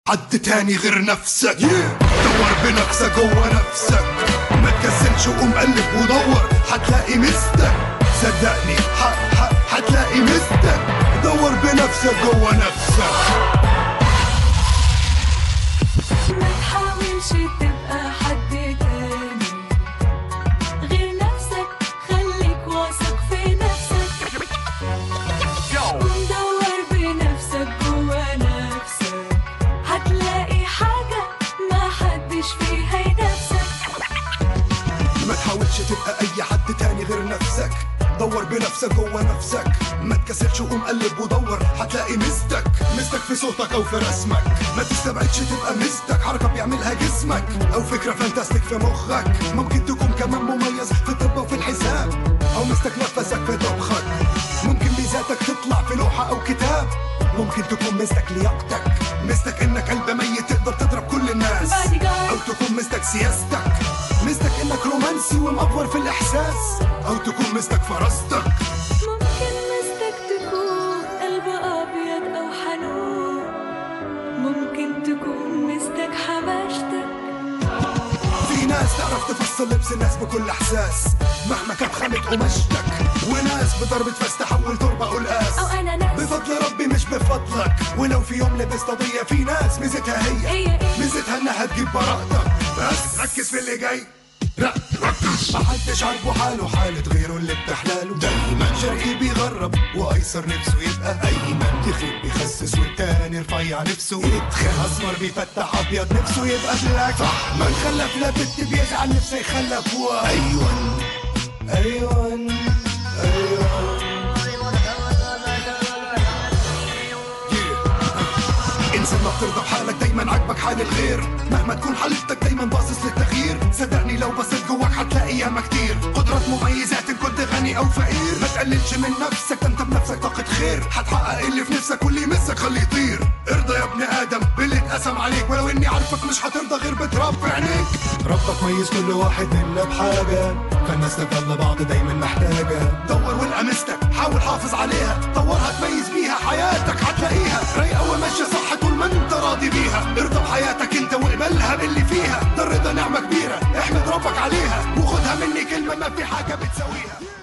حد تاني غير نفسك دور بنفسك جوا نفسك ما تكسلش وقوم قلب ودور حتلاقي مستك صدقني ح- ح- حتلاقي مستك دور بنفسك جوا نفسك ما تحاولش تبقى حد تاني غير نفسك خليك واثق في نفسك دور بنفسك جوا نفسك هتلاقي حاجة ما حدش فيها ينافسك ما تحاولش تبقى اي حد تاني غير نفسك دور بنفسك جوا نفسك ما تكسلش وقوم قلب ودور هتلاقي مستك مستك في صوتك او في رسمك ما تستبعدش تبقى مستك حركة بيعملها جسمك او فكرة فانتاستيك في مخك ممكن تكون كمان مميز في الطب وفي الحساب او مستك نفسك في طبخك ممكن ميزاتك تطلع في لوحة او كتاب ممكن تكون مستك لياقتك مستك انك قلب ميت تقدر تضرب كل الناس Bodyguard. او تكون مستك سياستك مستك انك رومانسي ومأفور في الاحساس او تكون مستك فراستك ممكن مستك تكون قلب أبيض أو حنون ممكن تكون مستك حماشتك في ناس تعرف تفصل لبس الناس بكل احساس مهما كانت خامة قماشتك وناس بضربة فاس تحول تربة قلقاس أو أناناس بفضل ربي مش بفضلك ولو في يوم لبست قضية في ناس ميزتها هي هي إيه؟ ميزتها انها تجيب براءتك بس ركز في اللي جاي لا ركز محدش عاجبه حاله حالة غيره اللي بتحلاله دايما شرقي بيغرب وايسر نفسه يبقى ايمن تخيل بيخسس والتاني رفيع نفسه يتخن اسمر بيفتح ابيض نفسه يبقى بلاك صح من خلف لا بنت بيزعل نفسه يخلف و ايوه ايوه ايوه انسان ما بترضى بحالك دايما عاجبك حال الغير مهما تكون حالتك دايما باصص للتغيير صدقني لو بصيت جواك هتلاقي ياما كتير قدرات مميزات ان كنت غني او فقير ما تقللش من نفسك ده انت بنفسك طاقة خير هتحقق اللي في نفسك واللي يمسك خليه يطير ارضى يا ابن ادم باللي اتقسم عليك ولو اني عارفك مش هترضى غير بتراب في عينيك ربك ميز كل واحد منا بحاجة فالناس تفضل بعض دايما محتاجة دور والقى مستك حاول حافظ عليها طورها تميز بيها حياتك هتلاقيها رايقة وماشية صح طول ما انت راضي بيها ارضى بحياتك انت واقبلها باللي فيها ده الرضا نعمة كبيرة احمد ربك عليها وخدها مني كلمة ما في حاجة بتساويها